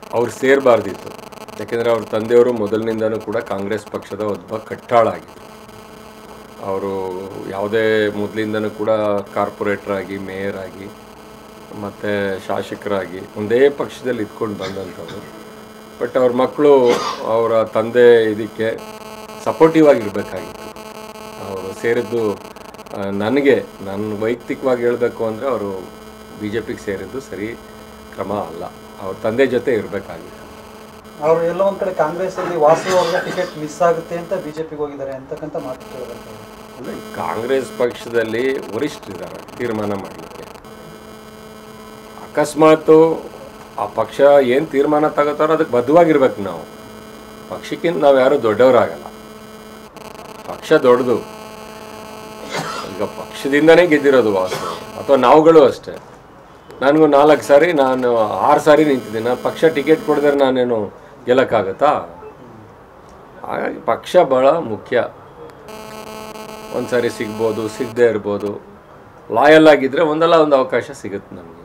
ಅವ್ರು ಸೇರಬಾರ್ದಿತ್ತು ಯಾಕೆಂದರೆ ಅವ್ರ ತಂದೆಯವರು ಮೊದಲಿನಿಂದನೂ ಕೂಡ ಕಾಂಗ್ರೆಸ್ ಪಕ್ಷದ ಒಬ್ಬ ಕಟ್ಟಾಳ ಆಗಿದ್ರು ಅವರು ಯಾವುದೇ ಮೊದಲಿಂದನೂ ಕೂಡ ಕಾರ್ಪೊರೇಟರ್ ಆಗಿ ಮೇಯರ್ ಆಗಿ ಮತ್ತು ಶಾಸಕರಾಗಿ ಒಂದೇ ಪಕ್ಷದಲ್ಲಿ ಇದ್ಕೊಂಡು ಬಂದಂಥವ್ರು ಬಟ್ ಅವ್ರ ಮಕ್ಕಳು ಅವರ ತಂದೆ ಇದಕ್ಕೆ ಸಪೋರ್ಟಿವ್ ಆಗಿರಬೇಕಾಗಿತ್ತು ಅವರು ಸೇರಿದ್ದು ಆ, ನನಗೆ ನನ್ನ ವೈಯಕ್ತಿಕವಾಗಿ ಹೇಳಬೇಕು ಅಂದರೆ ಅವರು ಬಿ ಜೆ ಪಿಗೆ ಸೇರಿದ್ದು ಸರಿ ಕ್ರಮ ಅಲ್ಲ ಅವ್ರ ತಂದೆ ಜೊತೆ ಇರಬೇಕಾಗಿತ್ತು ಅವರು ಎಲ್ಲೋ ಒಂದ್ ಕಡೆ ಕಾಂಗ್ರೆಸ್ ಅಲ್ಲಿ ವಾಸು ಅವ್ರಿಗೆ ಟಿಕೆಟ್ ಮಿಸ್ ಆಗುತ್ತೆ ಅಂತ ಬಿಜೆಪಿಗೆ ಹೋಗಿದ್ದಾರೆ ಅಂತಕ್ಕಂಥ ಮಾತು ಕೇಳಬೇಕು ಅಂದರೆ ಕಾಂಗ್ರೆಸ್ ಪಕ್ಷದಲ್ಲಿ ವರಿಷ್ಠರಿದ್ದಾರೆ ತೀರ್ಮಾನ ಮಾಡಲಿಕ್ಕೆ ಅಕಸ್ಮಾತು ಆ ಪಕ್ಷ ಏನು ತೀರ್ಮಾನ ತಗೋತಾರೋ ಅದಕ್ಕೆ ಬದ್ಧವಾಗಿರ್ಬೇಕು ನಾವು ಪಕ್ಷಕ್ಕಿಂತ ನಾವು ಯಾರು ದೊಡ್ಡವರಾಗಲ್ಲ ಪಕ್ಷ ದೊಡ್ಡದು ಈಗ ಪಕ್ಷದಿಂದನೇ ಗೆದ್ದಿರೋದು ವಾಸು ಅಥವಾ ನಾವುಗಳು ಅಷ್ಟೇ ನನಗೂ ನಾಲ್ಕು ಸಾರಿ ನಾನು ಆರು ಸಾರಿ ನಿಂತಿದ್ದೀನಿ ನಾನು ಪಕ್ಷ ಟಿಕೆಟ್ ಕೊಡಿದ್ರೆ ನಾನೇನು ಗೆಲ್ಲಕ್ಕಾಗತ್ತಾ ಹಾಗಾಗಿ ಪಕ್ಷ ಭಾಳ ಮುಖ್ಯ ಒಂದು ಸಾರಿ ಸಿಗ್ಬೋದು ಸಿಗದೇ ಇರ್ಬೋದು ಲಾಯಲ್ ಆಗಿದ್ದರೆ ಒಂದಲ್ಲ ಒಂದು ಅವಕಾಶ ಸಿಗುತ್ತೆ ನಮಗೆ